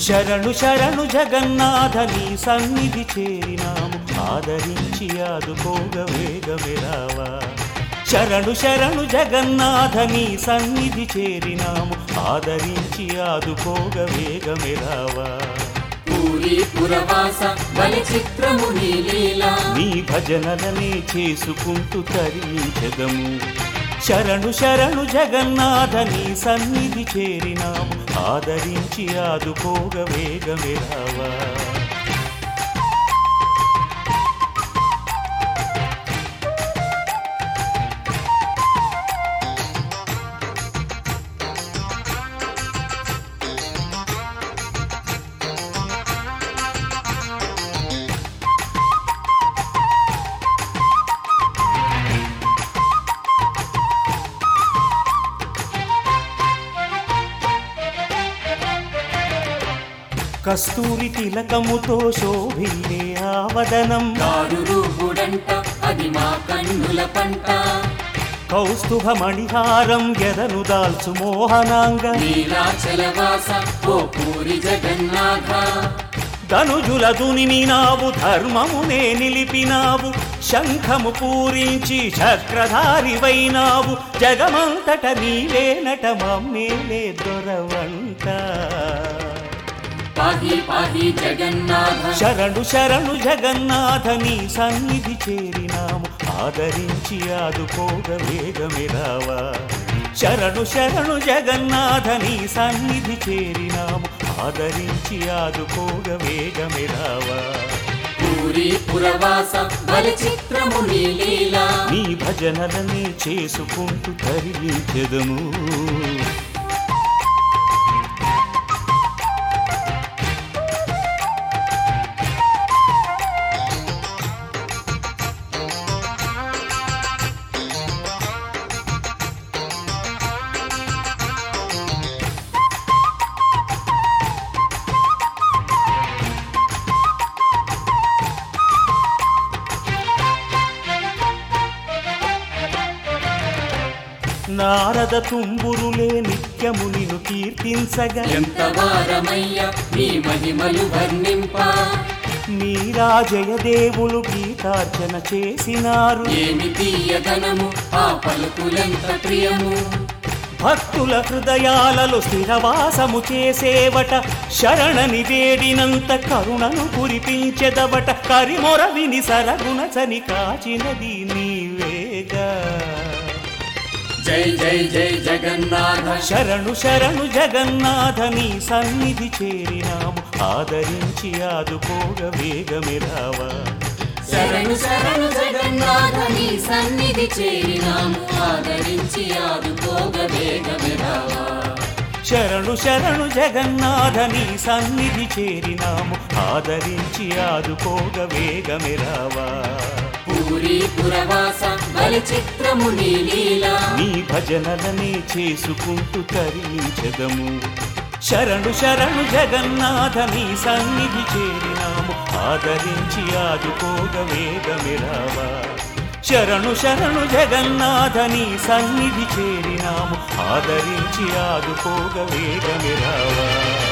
శరణు శరణు జగన్నాథ నీ సన్నిధి చేరినాము ఆదరించి ఆదుకోగ వేగమెరావా శరణు శరణు జగన్నాథ నీ సన్నిధి చేరినాము ఆదరించి ఆదుకోగ వేగమెరావా పూరి పురవాస బలి చిత్రము నీ లీలా నీ భజనలనే చేసుకుంటూ తరించదము శరణు శరణు జగన్నాథ నీ సన్నిధి చేరినాము ఆదరించి ఆదుకోగ వేగమెరావా కస్తూరి తిలకముతో శోభిల్లే ఆవదనం కారు రూపుడంట అది మా కన్నుల పంట కౌస్తుభ మణిహారం ఎదను దాల్చు మోహనాంగ నీలాచలవాస ఓ పూరి జగన్నాథ ధనుజుల దునిని నావు ధర్మమునే నిలిపినావు శంఖము పూరించి చక్రధారివైనావు జగమంతట నీవేనట మమ్మేలే దొరవంట పాహి పాహి జగన్నాథ శరణు శరణు జగన్నాథ నీ సన్నిధి చేరినాము ఆదరించి ఆదుకోగ వేగమిరావా శరణు శరణు జగన్నాథ నీ సన్నిధి చేరినాము ఆదరించి ఆదుకోగ వేగమిరావా పూరి పురవాస బలి చిత్రము నీ లీలా నీ భజనలనే చేసుకుంటూ తరించెదము నారద తుంబురులే నిత్యము నిన్ను కీర్తించగా ఎంత వారమయ్య నీ మహిమలు వర్ణింప నీరాజయ దేవులు గీతార్చన చేసినారు ఏమి తీయదనము ఆ పలుకులెంత ప్రియము భక్తుల హృదయాలలో స్థిరవాసము చేసేవట శరణని వేడినంత కరుణను కురిపించెదవట కరిమొర విని సరగుణ చని కాచినది నీవేగా జై జై జై జగన్నాథ శరణు శరణు జగన్నాథ నీ సన్నిధి చేరినాము ఆదరించి ఆదుకోగ వేగమిరావా శరణు శరణు జగన్నాథ నీ సన్నిధి చేరినాము ఆదరించి ఆదుకోగ వేగమిరావా శరణు శరణు జగన్నాథ నీ సన్నిధి చేరినాము ఆదరించి ఆదుకోగ వేగమిరావా పూరి పురవాస బలి చిత్రము నీ లీలా నీ భజనలనే చేసుకుంటూ తరించదము శరణు శరణు జగన్నాథ నీ సన్నిధి చేరినాము ఆదరించి ఆదుకోగ వేగమిరావా శరణు శరణు జగన్నాథ నీ సన్నిధి చేరినాము ఆదరించి ఆదుకోగ వేగమిరావా